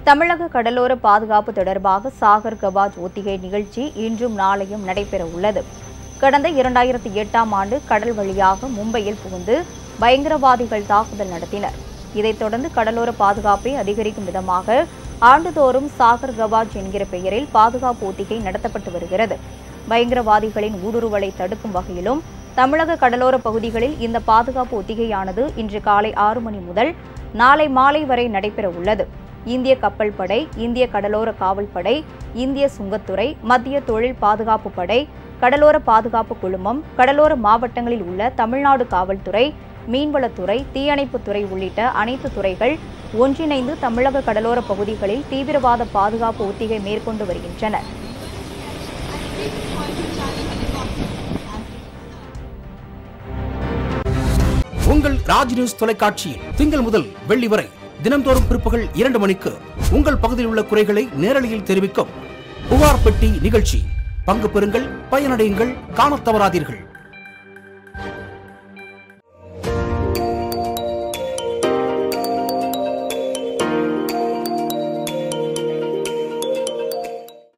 தமிழக கடலோர பாதுகாப்பு தொடர்பாக சாகர் கவாஜ் ஒத்திகை நிகழ்ச்சி இன்றும் நாளையும் நடைபெற உள்ளது கடந்த இரண்டாயிரத்தி எட்டாம் ஆண்டு கடல் வழியாக மும்பையில் புகுந்து பயங்கரவாதிகள் தாக்குதல் நடத்தினர் இதைத் தொடர்ந்து கடலோர பாதுகாப்பை அதிகரிக்கும் விதமாக ஆண்டுதோறும் சாகர் கவாஜ் என்கிற பெயரில் பாதுகாப்பு ஒத்திகை நடத்தப்பட்டு வருகிறது பயங்கரவாதிகளின் ஊடுருவலை தடுக்கும் வகையிலும் தமிழக கடலோர பகுதிகளில் இந்த பாதுகாப்பு ஒத்திகையானது இன்று காலை ஆறு மணி முதல் நாளை மாலை வரை நடைபெற உள்ளது இந்திய கப்பல் படை இந்திய கடலோர காவல் படை இந்திய சுங்கத்துறை மத்திய தொழில் பாதுகாப்பு படை கடலோர பாதுகாப்பு குழுமம் கடலோர மாவட்டங்களில் உள்ள தமிழ்நாடு காவல்துறை மீன்வளத்துறை தீயணைப்புத்துறை உள்ளிட்ட அனைத்து துறைகள் ஒன்றிணைந்து தமிழக கடலோர பகுதிகளில் தீவிரவாத பாதுகாப்பு ஒத்திகை மேற்கொண்டு வருகின்றனர் உங்கள் ராஜ் நியூஸ் தொலைக்காட்சியில் திங்கள் முதல் வெள்ளி வரை தினம்தோறும் பிற்பகல் இரண்டு மணிக்கு உங்கள் பகுதியில் உள்ள குறைகளை நேரலையில் தெரிவிக்கும் புகார் பெட்டி நிகழ்ச்சி பங்கு பெறுங்கள் பயனடையுங்கள் காணத் தவறாதீர்கள்